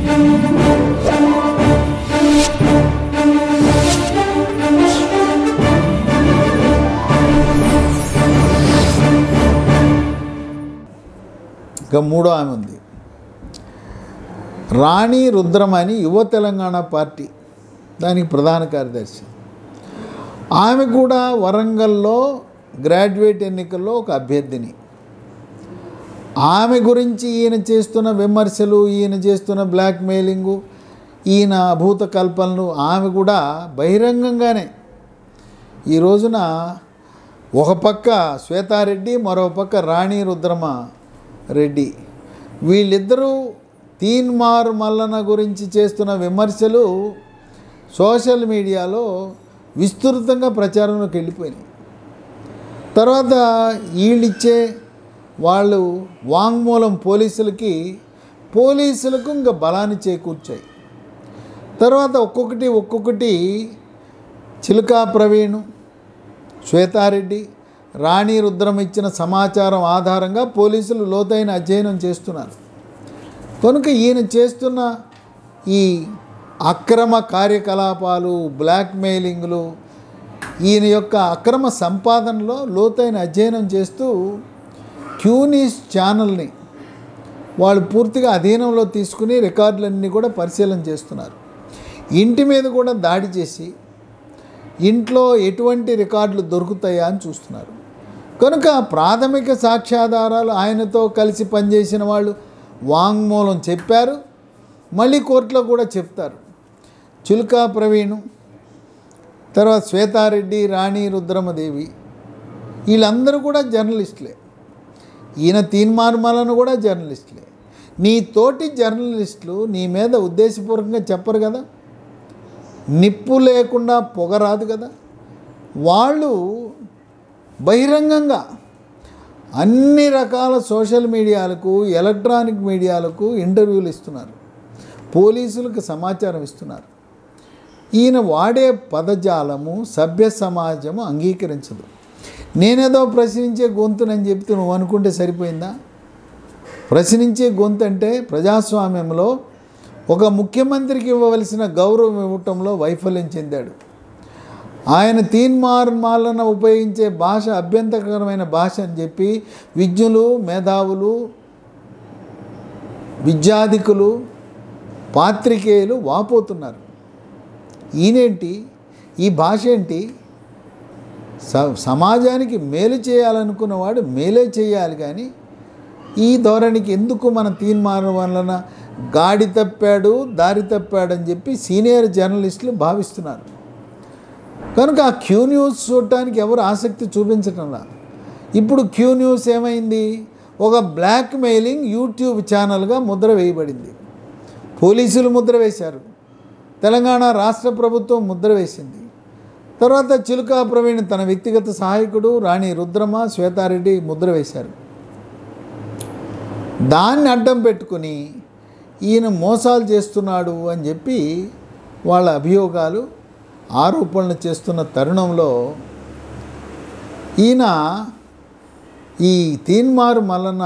ఇంకా మూడో ఆమె ఉంది రాణి రుద్రమని యువ తెలంగాణ పార్టీ దానికి ప్రధాన కార్యదర్శి ఆమె కూడా వరంగల్లో గ్రాడ్యుయేట్ ఎన్నికల్లో ఒక అభ్యర్థిని ఆమె గురించి ఈయన చేస్తున్న విమర్శలు ఈయన చేస్తున్న బ్లాక్మెయిలింగు ఈయన అభూత కల్పనలు ఆమె కూడా బహిరంగంగానే ఈ రోజున ఒక పక్క శ్వేతారెడ్డి మరో పక్క రాణి రుద్రమ రెడ్డి వీళ్ళిద్దరూ తీన్మార్ మల్లన గురించి చేస్తున్న విమర్శలు సోషల్ మీడియాలో విస్తృతంగా ప్రచారంలోకి వెళ్ళిపోయినాయి తర్వాత వీళ్ళిచ్చే వాళ్ళు వాంగ్మూలం పోలీసులకి పోలీసులకు ఇంకా బలాన్ని చేకూర్చాయి తర్వాత ఒక్కొక్కటి ఒక్కొక్కటి చిలుకా ప్రవీణ్ శ్వేతారెడ్డి రాణి రుద్రం ఇచ్చిన సమాచారం ఆధారంగా పోలీసులు లోతైన అధ్యయనం చేస్తున్నారు కనుక ఈయన చేస్తున్న ఈ అక్రమ కార్యకలాపాలు బ్లాక్మెయిలింగ్లు ఈయన యొక్క అక్రమ సంపాదనలో లోతైన అధ్యయనం చేస్తూ క్యూనీస్ ఛానల్ని వాళ్ళు పూర్తిగా అధీనంలో తీసుకుని రికార్డులన్నీ కూడా పరిశీలన చేస్తున్నారు ఇంటి మీద కూడా దాడి చేసి ఇంట్లో ఎటువంటి రికార్డులు దొరుకుతాయా అని చూస్తున్నారు కనుక ప్రాథమిక సాక్ష్యాధారాలు ఆయనతో కలిసి పనిచేసిన వాళ్ళు వాంగ్మూలం చెప్పారు మళ్ళీ కోర్టులో కూడా చెప్తారు చిలుకా ప్రవీణ్ తర్వాత శ్వేతారెడ్డి రాణి రుద్రమదేవి వీళ్ళందరూ కూడా జర్నలిస్టులే ఈయన తీన్మార్మలను కూడా జర్నలిస్టులే నీ తోటి జర్నలిస్టులు నీ మీద ఉద్దేశపూర్వకంగా చెప్పరు కదా నిప్పు లేకుండా పొగ రాదు కదా వాళ్ళు బహిరంగంగా అన్ని రకాల సోషల్ మీడియాలకు ఎలక్ట్రానిక్ మీడియాలకు ఇంటర్వ్యూలు ఇస్తున్నారు పోలీసులకు సమాచారం ఇస్తున్నారు ఈయన వాడే పదజాలము సభ్య సమాజము అంగీకరించదు నేనేదో ప్రశ్నించే గొంతునని చెప్తే నువ్వు అనుకుంటే సరిపోయిందా ప్రశ్నించే గొంతు అంటే ప్రజాస్వామ్యంలో ఒక ముఖ్యమంత్రికి ఇవ్వవలసిన గౌరవం ఇవ్వటంలో వైఫల్యం చెందాడు ఆయన తీన్మార్మాలను ఉపయోగించే భాష అభ్యంతరకరమైన భాష అని చెప్పి విజ్ఞులు మేధావులు విద్యాధికులు పాత్రికేయులు వాపోతున్నారు ఈయనేంటి ఈ భాష ఏంటి స సమాజానికి మేలు చేయాలనుకున్నవాడు మేలే చేయాలి కానీ ఈ ధోరణికి ఎందుకు మన తీర్మానం వలన గాడి తప్పాడు దారి తప్పాడు అని చెప్పి సీనియర్ జర్నలిస్టులు భావిస్తున్నారు కనుక ఆ క్యూ న్యూస్ చూడటానికి ఎవరు ఆసక్తి చూపించటంలా ఇప్పుడు క్యూ న్యూస్ ఏమైంది ఒక బ్లాక్ మెయిలింగ్ యూట్యూబ్ ఛానల్గా ముద్ర వేయబడింది పోలీసులు ముద్ర వేశారు తెలంగాణ రాష్ట్ర ప్రభుత్వం ముద్ర వేసింది తర్వాత చిలుకా ప్రవీణ్ తన వ్యక్తిగత సహాయకుడు రాణి రుద్రమ శ్వేతారెడ్డి ముద్ర వేశారు దాన్ని అడ్డం పెట్టుకుని ఈయన మోసాలు చేస్తున్నాడు అని చెప్పి వాళ్ళ అభియోగాలు ఆరోపణలు చేస్తున్న తరుణంలో ఈయన ఈ తీన్మారు మల్లన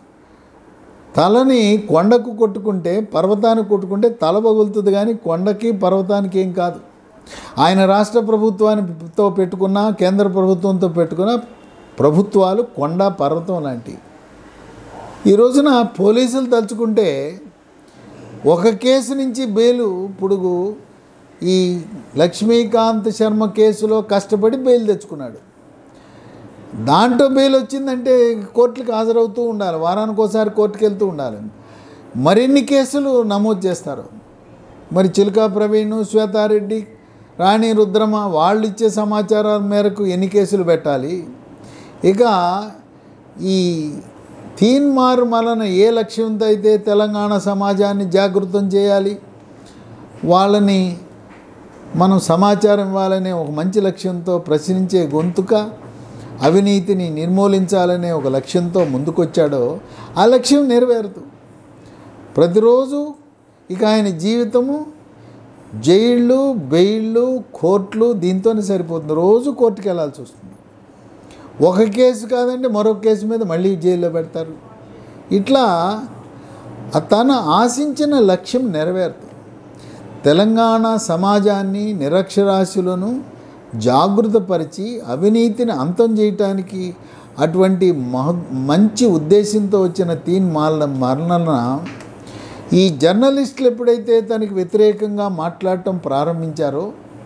తలని కొండకు కొట్టుకుంటే పర్వతానికి కొట్టుకుంటే తల పగులుతుంది కానీ కొండకి పర్వతానికి ఏం కాదు ఆయన రాష్ట్ర ప్రభుత్వానితో పెట్టుకున్న కేంద్ర ప్రభుత్వంతో పెట్టుకున్న ప్రభుత్వాలు కొండ పర్వతం లాంటివి ఈ రోజున పోలీసులు తలుచుకుంటే ఒక కేసు నుంచి బెయిలు పొడుగు ఈ లక్ష్మీకాంత్ శర్మ కేసులో కష్టపడి బెయిల్ తెచ్చుకున్నాడు దాంట్లో బెయిల్ వచ్చిందంటే కోర్టులకు హాజరవుతూ ఉండాలి వారానికి ఒకసారి కోర్టుకు వెళ్తూ ఉండాలి మరిన్ని కేసులు నమోదు చేస్తారు మరి చిలుకా ప్రవీణ్ శ్వేతారెడ్డి రాణి రుద్రమ వాళ్ళు ఇచ్చే సమాచారం మేరకు ఎన్ని కేసులు పెట్టాలి ఇక ఈ తీన్మార్ మలన ఏ లక్ష్యంతో అయితే తెలంగాణ సమాజాన్ని జాగృతం చేయాలి వాళ్ళని మనం సమాచారం ఇవ్వాలనే ఒక మంచి లక్ష్యంతో ప్రశ్నించే గొంతుక అవినీతిని నిర్మూలించాలనే ఒక లక్ష్యంతో ముందుకొచ్చాడో ఆ లక్ష్యం నెరవేరదు ప్రతిరోజు ఇక ఆయన జీవితము జైళ్ళు బెయిళ్ళు కోర్టులు దీంతోనే సరిపోతుంది రోజు కోర్టుకి వెళ్ళాల్సి వస్తుంది ఒక కేసు కాదంటే మరొక కేసు మీద మళ్ళీ జైల్లో పెడతారు ఇట్లా తను ఆశించిన లక్ష్యం నెరవేరుతుంది తెలంగాణ సమాజాన్ని నిరక్షరాస్యులను జాగృతపరిచి అవినీతిని అంతం చేయటానికి అటువంటి మహ మంచి ఉద్దేశంతో వచ్చిన తీన్ మాల మరణన ఈ జర్నలిస్టులు ఎప్పుడైతే తనకి వ్యతిరేకంగా మాట్లాడటం ప్రారంభించారో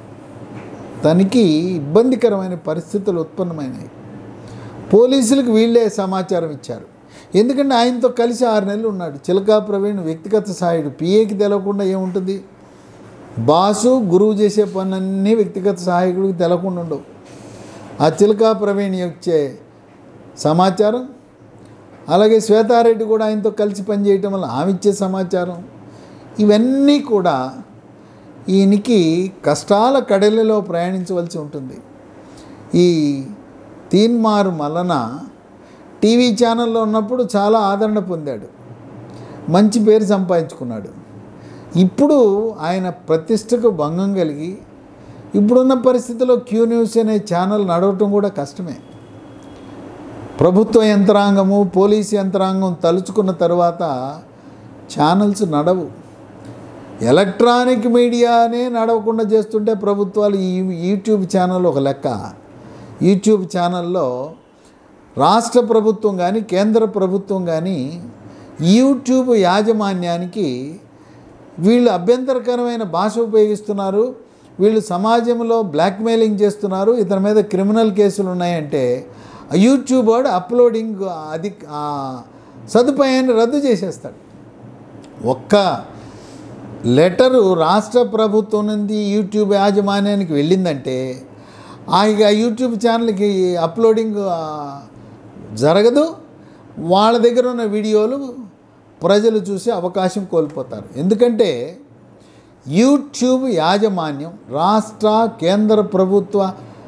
తనకి ఇబ్బందికరమైన పరిస్థితులు ఉత్పన్నమైనాయి పోలీసులకు వీళ్ళే సమాచారం ఇచ్చారు ఎందుకంటే ఆయనతో కలిసి ఆరు నెలలు ఉన్నాడు చిలకా ప్రవీణ్ వ్యక్తిగత సహాయుడు పిఏకి తెలవకుండా ఏముంటుంది బాసు గురువు చేసే పనులన్నీ వ్యక్తిగత సహాయకుడికి తెలకుండా ఉండవు ఆ చిలకా ప్రవీణ్ ఇచ్చే సమాచారం అలాగే శ్వేతారెడ్డి కూడా ఆయనతో కలిసి పనిచేయటం వల్ల ఆమె ఇచ్చే సమాచారం ఇవన్నీ కూడా ఈయనకి కష్టాల కడలిలో ప్రయాణించవలసి ఉంటుంది ఈ తీన్మార్ మలన టీవీ ఛానల్లో ఉన్నప్పుడు చాలా ఆదరణ పొందాడు మంచి పేరు సంపాదించుకున్నాడు ఇప్పుడు ఆయన ప్రతిష్టకు భంగం కలిగి ఇప్పుడున్న పరిస్థితిలో క్యూ న్యూస్ అనే ఛానల్ నడవటం కూడా కష్టమే ప్రభుత్వ యంత్రాంగము పోలీస్ యంత్రాంగం తలుచుకున్న తర్వాత ఛానల్స్ నడవు ఎలక్ట్రానిక్ మీడియానే నడవకుండా చేస్తుంటే ప్రభుత్వాలు ఈ యూట్యూబ్ ఛానల్ ఒక లెక్క యూట్యూబ్ ఛానల్లో రాష్ట్ర ప్రభుత్వం కానీ కేంద్ర ప్రభుత్వం కానీ యూట్యూబ్ యాజమాన్యానికి వీళ్ళు అభ్యంతరకరమైన భాష ఉపయోగిస్తున్నారు వీళ్ళు సమాజంలో బ్లాక్మెయిలింగ్ చేస్తున్నారు ఇతని మీద క్రిమినల్ కేసులు ఉన్నాయంటే ఆ యూట్యూబ్ వాడు అప్లోడింగ్ అది ఆ సదుపాయాన్ని రద్దు చేసేస్తాడు ఒక్క లెటరు రాష్ట్ర ప్రభుత్వం నుండి యూట్యూబ్ యాజమాన్యానికి వెళ్ళిందంటే ఆ ఇక యూట్యూబ్ ఛానల్కి అప్లోడింగ్ ఆ, జరగదు వాళ్ళ దగ్గర ఉన్న వీడియోలు ప్రజలు చూసే అవకాశం కోల్పోతారు ఎందుకంటే యూట్యూబ్ యాజమాన్యం రాష్ట్ర కేంద్ర ప్రభుత్వ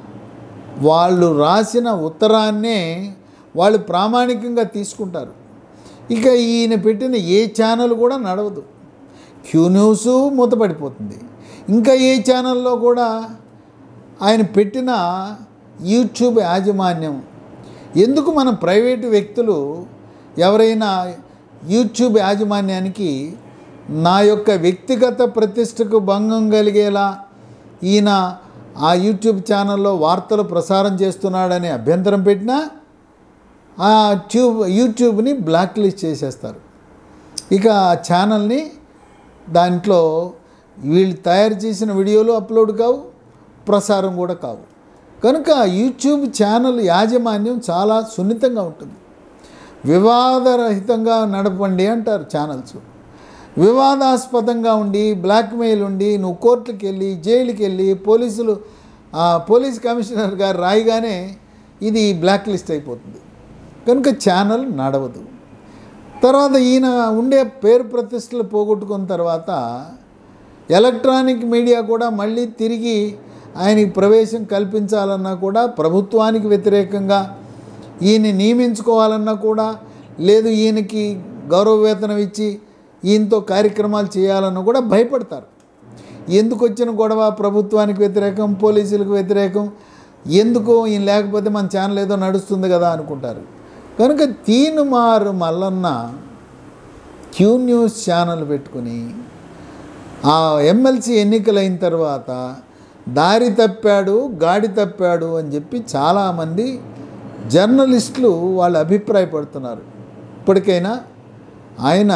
వాళ్ళు రాసిన ఉత్తరాన్నే వాళ్ళు ప్రామాణికంగా తీసుకుంటారు ఇక ఈయన పెట్టిన ఏ ఛానల్ కూడా నడవదు క్యూ న్యూస్ మూతపడిపోతుంది ఇంకా ఏ ఛానల్లో కూడా ఆయన పెట్టిన యూట్యూబ్ యాజమాన్యం ఎందుకు మన ప్రైవేటు వ్యక్తులు ఎవరైనా యూట్యూబ్ యాజమాన్యానికి నా యొక్క వ్యక్తిగత ప్రతిష్టకు భంగం కలిగేలా ఈయన ఆ యూట్యూబ్ ఛానల్లో వార్తలు ప్రసారం చేస్తున్నాడని అభ్యంతరం పెట్టినా ఆ ట్యూబ్ యూట్యూబ్ని బ్లాక్ లిస్ట్ చేసేస్తారు ఇక ఆ ఛానల్ని దాంట్లో వీళ్ళు తయారు చేసిన వీడియోలు అప్లోడ్ కావు ప్రసారం కూడా కావు కనుక యూట్యూబ్ ఛానల్ యాజమాన్యం చాలా సున్నితంగా ఉంటుంది వివాదరహితంగా నడపండి అంటారు ఛానల్స్ వివాదాస్పదంగా ఉండి బ్లాక్మెయిల్ ఉండి నువ్వు కోర్టుకి వెళ్ళి జైలుకి వెళ్ళి పోలీసులు ఆ పోలీస్ కమిషనర్ గారు రాయిగానే ఇది బ్లాక్ లిస్ట్ అయిపోతుంది కనుక ఛానల్ నడవదు తర్వాత ఈయన ఉండే పేరు ప్రతిష్టలు పోగొట్టుకున్న తర్వాత ఎలక్ట్రానిక్ మీడియా కూడా మళ్ళీ తిరిగి ఆయనకి ప్రవేశం కల్పించాలన్నా కూడా ప్రభుత్వానికి వ్యతిరేకంగా ఈయన నియమించుకోవాలన్నా కూడా లేదు ఈయనకి గౌరవ వేతనం ఇచ్చి ఈయనతో కార్యక్రమాలు చేయాలన్నా కూడా భయపడతారు ఎందుకు వచ్చిన గొడవ ప్రభుత్వానికి వ్యతిరేకం పోలీసులకు వ్యతిరేకం ఎందుకు ఈయన లేకపోతే మన ఛానల్ ఏదో నడుస్తుంది కదా అనుకుంటారు కనుక Teenmaar Mallanna Q news channel పెట్టుకుని ఆ ఎమ్మెల్సీ ఎన్నికలైన తర్వాత దారి తప్పాడు గాడి తప్పాడు అని చెప్పి చాలామంది జర్నలిస్టులు వాళ్ళు అభిప్రాయపడుతున్నారు ఇప్పటికైనా ఆయన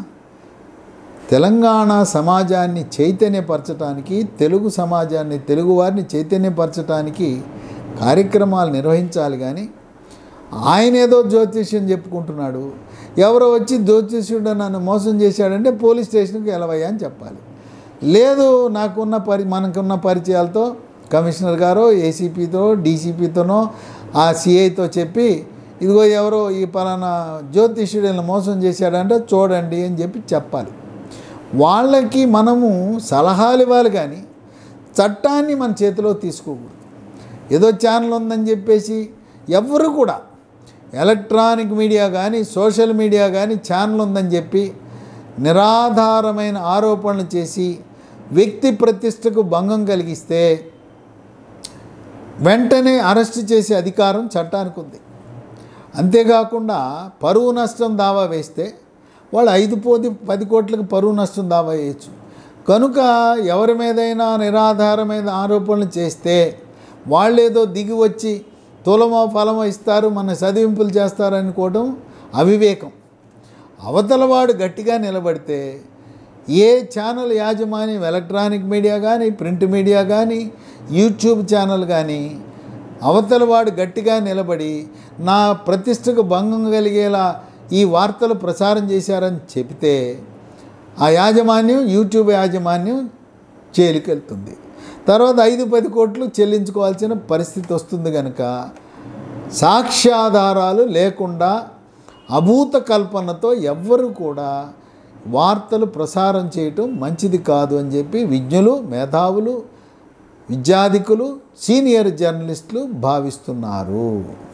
తెలంగాణ సమాజాన్ని చైతన్యపరచడానికి తెలుగు సమాజాన్ని తెలుగువారిని చైతన్యపరచడానికి కార్యక్రమాలు నిర్వహించాలి కానీ ఆయన ఏదో జ్యోతిష్యం చెప్పుకుంటున్నాడు ఎవరో వచ్చి జ్యోతిష్యుడు నన్ను మోసం చేశాడంటే పోలీస్ స్టేషన్కి వెళ్ళవయ్యా అని చెప్పాలి లేదు నాకున్న పరి మనకున్న పరిచయాలతో కమిషనర్ గారో ఏసీపీతో డీసీపీతోనో ఆ సిఐతో చెప్పి ఇదిగో ఎవరో ఈ పలానా జ్యోతిష్యుడు వీళ్ళని మోసం చేశాడంటే చూడండి అని చెప్పి చెప్పాలి వాళ్ళకి మనము సలహాలు ఇవ్వాలి కానీ చట్టాన్ని మన చేతిలో తీసుకోకూడదు ఏదో ఛానల్ ఉందని చెప్పేసి ఎవరు కూడా ఎలక్ట్రానిక్ మీడియా కానీ సోషల్ మీడియా కానీ ఛానల్ ఉందని చెప్పి నిరాధారమైన ఆరోపణలు చేసి వ్యక్తి ప్రతిష్టకు భంగం కలిగిస్తే వెంటనే అరెస్ట్ చేసే అధికారం చట్టానికి ఉంది అంతేకాకుండా పరువు నష్టం దావా వేస్తే వాళ్ళు ఐదు పోది పది కోట్లకు పరువు నష్టం దావా వేయచ్చు కనుక ఎవరి మీదైనా నిరాధారమైన ఆరోపణలు చేస్తే వాళ్ళేదో దిగి వచ్చి తులమో ఫలమో ఇస్తారు మన చదివింపులు చేస్తారు అనుకోవడం అవివేకం అవతలవాడు గట్టిగా నిలబడితే ఏ ఛానల్ యాజమాన్యం ఎలక్ట్రానిక్ మీడియా కానీ ప్రింట్ మీడియా కానీ యూట్యూబ్ ఛానల్ కానీ అవతలవాడు గట్టిగా నిలబడి నా ప్రతిష్టకు భంగం కలిగేలా ఈ వార్తలు ప్రసారం చేశారని చెబితే ఆ యాజమాన్యం యూట్యూబ్ యాజమాన్యం చేలికెళ్తుంది తర్వాత ఐదు పది కోట్లు చెల్లించుకోవాల్సిన పరిస్థితి వస్తుంది కనుక సాక్ష్యాధారాలు లేకుండా అభూత కల్పనతో ఎవ్వరు కూడా వార్తలు ప్రసారం చేయటం మంచిది కాదు అని చెప్పి విజ్ఞులు మేధావులు విద్యాధికులు సీనియర్ జర్నలిస్టులు భావిస్తున్నారు